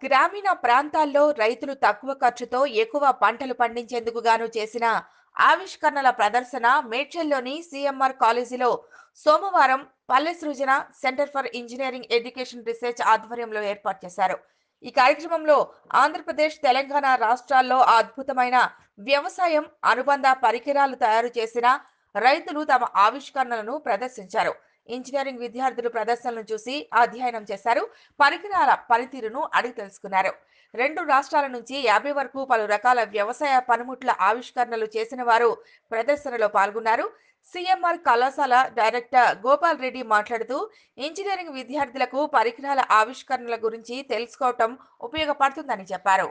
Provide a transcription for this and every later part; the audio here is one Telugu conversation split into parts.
గ్రామీణ ప్రాంతాల్లో రైతులు తక్కువ ఖర్చుతో ఎక్కువ పంటలు పండించేందుకు గాను చేసిన ఆవిష్కరణల ప్రదర్శన మేడ్చల్లోని సిఎంఆర్ కాలేజీలో సోమవారం Palle Srujana center for engineering education research ఆధ్వర్యంలో ఏర్పాటు చేశారు ఈ కార్యక్రమంలో ఆంధ్రప్రదేశ్ తెలంగాణ రాష్ట్రాల్లో అద్భుతమైన వ్యవసాయం అనుబంధ పరికరాలు తయారు చేసిన రైతులు తమ ఆవిష్కరణలను ప్రదర్శించారు ఇంజనీరింగ్ విద్యార్థులు ప్రదర్శనలను చూసి అధ్యయనం చేశారు పరికరాల పనితీరును అడిగి తెలుసుకున్నారు రెండు రాష్ట్రాల నుంచి యాభై వరకు పలు రకాల వ్యవసాయ పనిముట్ల ఆవిష్కరణలు చేసిన వారు ప్రదర్శనలో పాల్గొన్నారు సిఎంఆర్ కళాశాల డైరెక్టర్ గోపాల్ రెడ్డి మాట్లాడుతూ ఇంజనీరింగ్ విద్యార్థులకు పరికరాల ఆవిష్కరణల గురించి తెలుసుకోవటం ఉపయోగపడుతుందని చెప్పారు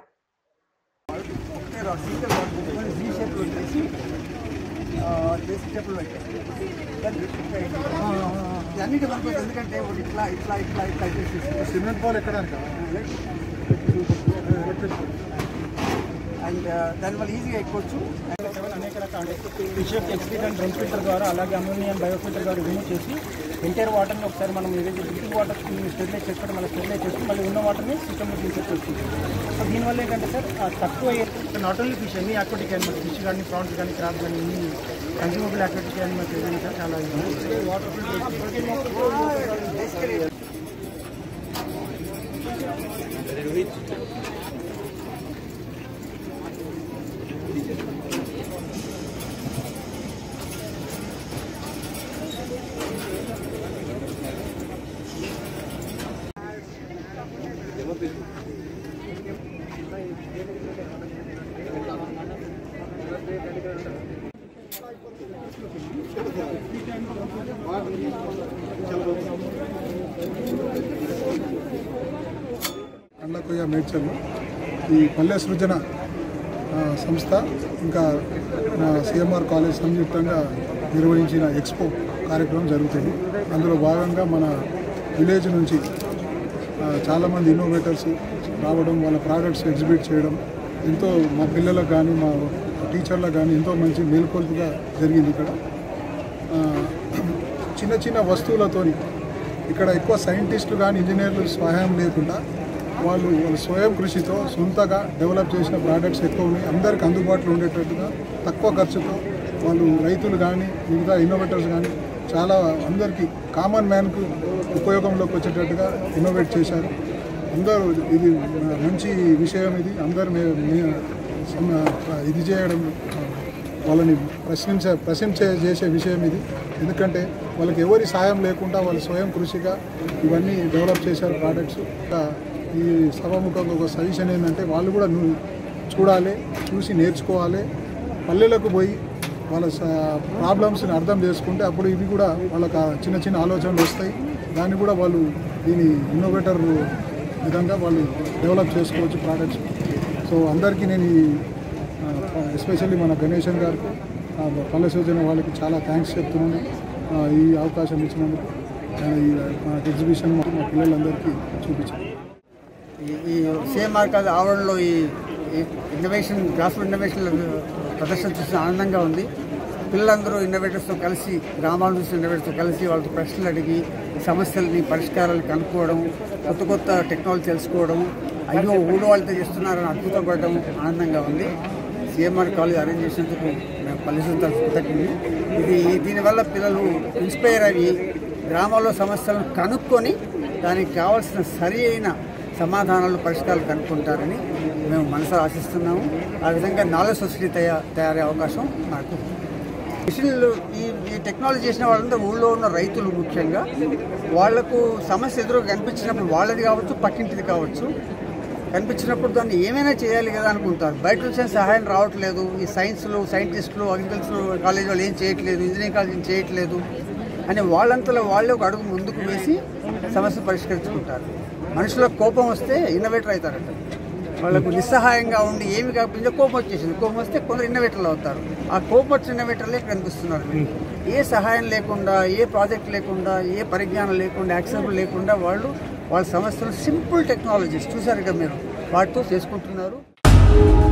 అన్నిటి వరకు ఎందుకంటే ఒకటి ఇట్లా ఇట్లా ఇట్లా ఇట్లా చేసేసి సిమెంట్ పాలు ఎక్కడానికి అండ్ దానివల్ల ఈజీగా ఎక్కొచ్చు అనేక రకాల ఫిషియర్ ఎక్స్పీరియన్ అండ్ డ్రమ్ ఫిల్టర్ ద్వారా అలాగే అమోనియం బయోఫిల్టర్ ద్వారా రిమూవ్ చేసి ఎంటైర్ వాటర్ని ఒకసారి మనం ఏదైతే డ్రింకింగ్ వాటర్ స్టెరిలైజ్ చేసుకోవడం మళ్ళీ స్టెరిలైజ్ చేసి మళ్ళీ ఉన్న వాటర్ని సిస్టమ్లో తీసుకొచ్చేస్తుంది సో దీనివల్ల ఏంటంటే సార్ ఆ తక్కువ నాట్ ఓన్లీ ఫిష్ అన్ని యాక్టివిటీ యానిమల్స్ ఫిష్ కానీ ప్రాన్స్ కానీ క్రాబ్ కానీ ఇన్ని కన్జ్యూమబుల్ యాక్టివిటీ యానిమల్స్ ఏదైనా సార్ చాలా వాటర్ అండ్లకొయ్య మేడ్చల్లో ఈ పల్లె సృజన ఆ, సంస్థ ఇంకా సిఎంఆర్ కాలేజ్ సంయుక్తంగా నిర్వహించిన ఎక్స్పో కార్యక్రమం జరుగుతుంది అందులో భాగంగా మన విలేజ్ నుంచి ఆ, చాలామంది ఇన్నోవేటర్స్ రావడం వాళ్ళ ప్రోడక్ట్స్ ఎగ్జిబిట్ చేయడం ఎంతో మా పిల్లలకు కానీ మా టీచర్లకు కానీ ఎంతో మంచి మేల్కొల్పుగా జరిగింది ఇక్కడ ఆ, చిన్న చిన్న వస్తువులతోని ఇక్కడ ఎక్కువ సైంటిస్టులు కానీ ఇంజనీర్లు సహాయం లేకుండా వాళ్ళు వాళ్ళ స్వయం కృషితో సొంతగా డెవలప్ చేసిన ప్రోడక్ట్స్ ఎక్కువ ఉన్నాయి అందరికి అందుబాటులో ఉండేటట్టుగా తక్కువ ఖర్చుతో వాళ్ళు రైతులు కానీ మిగతా ఇన్నోవేటర్స్ కానీ చాలా అందరికీ కామన్ మ్యాన్కు ఉపయోగంలోకి వచ్చేటట్టుగా ఇన్నోవేట్ చేశారు అందరూ ఇది మంచి విషయం ఇది అందరు మే- మే- సమ- ఇది చేయడం వాళ్ళని ప్రశ్నించే ప్రశంస చేసే విషయం ఇది ఎందుకంటే వాళ్ళకి ఎవరి సాయం లేకుండా వాళ్ళు స్వయం కృషిగా ఇవన్నీ డెవలప్ చేశారు ప్రోడక్ట్స్ ఈ సభాముఖంగా ఒక సజెషన్ ఏంటంటే వాళ్ళు కూడా ను- చూడాలి చూసి నేర్చుకోవాలి పల్లెలకు పోయి వాళ్ళ ప్రాబ్లమ్స్ని అర్థం చేసుకుంటే అప్పుడు ఇవి కూడా వాళ్ళకి ఆ చిన్న చిన్న ఆలోచనలు వస్తాయి దాన్ని కూడా వాళ్ళు దీని ఇన్నోవేటర్ విధంగా వాళ్ళు డెవలప్ చేసుకోవచ్చు ప్రోడక్ట్స్ సో అందరికీ నేను ఈ ఎస్పెషల్లీ మన గణేశన్ గారికి ఆ, పల్లె సూచన వాళ్ళకి చాలా థ్యాంక్స్ చెప్తున్నాను ఆ, ఈ అవకాశం ఇచ్చినందుకు ఆ, ఈ మన ఎగ్జిబిషన్ మా పిల్లలందరికీ చూపించాను ఈ- ఈ సిఎంఆర్ కాలేజ్ ఆవరణలో ఈ ఇన్నోవేషన్ గ్రాస్ ఇన్నోవేషన్ ప్రదర్శన చూసిన ఆనందంగా ఉంది పిల్లలందరూ ఇన్నోవేటర్స్తో కలిసి గ్రామాల నుంచి ఇన్నోవేటర్స్తో కలిసి వాళ్ళతో ప్రశ్నలు అడిగి సమస్యలని పరిష్కారాలు కనుక్కోవడం కొత్త కొత్త టెక్నాలజీ తెలుసుకోవడం అయ్యో ఊళ్ళో వాళ్ళతో చేస్తున్నారని అద్భుతపడడం ఆనందంగా ఉంది సిఎంఆర్ కాలేజ్ అరేంజ్ చేసినందుకు మేము పల్లెసూరు తరఫు కృతజ్ఞతలు. ఇది దీనివల్ల పిల్లలు ఇన్స్పైర్ అయ్యి గ్రామాల్లో సమస్యలను కనుక్కొని దానికి కావాల్సిన సరి అయిన సమాధానాలు పరిష్కారాలు కనుక్కుంటారని మేము మనసు ఆశిస్తున్నాము ఆ విధంగా నాలెడ్జ్ సొసైటీ తయా తయారయ్యే అవకాశం నాకు మిషన్లు ఈ ఈ టెక్నాలజీ చేసిన వాళ్ళందరూ ఊళ్ళో ఉన్న రైతులు ముఖ్యంగా వాళ్లకు సమస్య ఎదురు కనిపించినప్పుడు వాళ్ళది కావచ్చు పక్కింటిది కావచ్చు కనిపించినప్పుడు దాన్ని ఏమైనా చేయాలి కదా అనుకుంటారు బయట నుంచి సహాయం రావట్లేదు ఈ సైన్స్లు సైంటిస్టులు అగ్రికల్చర్ కాలేజ్ వాళ్ళు ఏం చేయట్లేదు ఇంజనీరింగ్ కాలేజ్ ఏం చేయట్లేదు అని వాళ్ళంతలో వాళ్ళే ఒక అడుగు ముందుకు వేసి సమస్య పరిష్కరించుకుంటారు మనుషులకు కోపం వస్తే ఇన్నోవేటర్ అవుతారట వాళ్ళకు నిస్సహాయంగా ఉండి ఏమి కాకపోతే కోపం వచ్చేసింది కోపం వస్తే కొందరు ఇన్నోవేటర్లు అవుతారు ఆ కోపం వచ్చిన ఇన్నోవేటర్లే కనిపిస్తున్నారు ఏ సహాయం లేకుండా ఏ ప్రాజెక్ట్ లేకుండా ఏ పరిజ్ఞానం లేకుండా యాక్సెసిబుల్ లేకుండా వాళ్ళు వాళ్ళ సమస్యలు సింపుల్ టెక్నాలజీస్ చూసారు కదా మీరు వాటితో చేసుకుంటున్నారు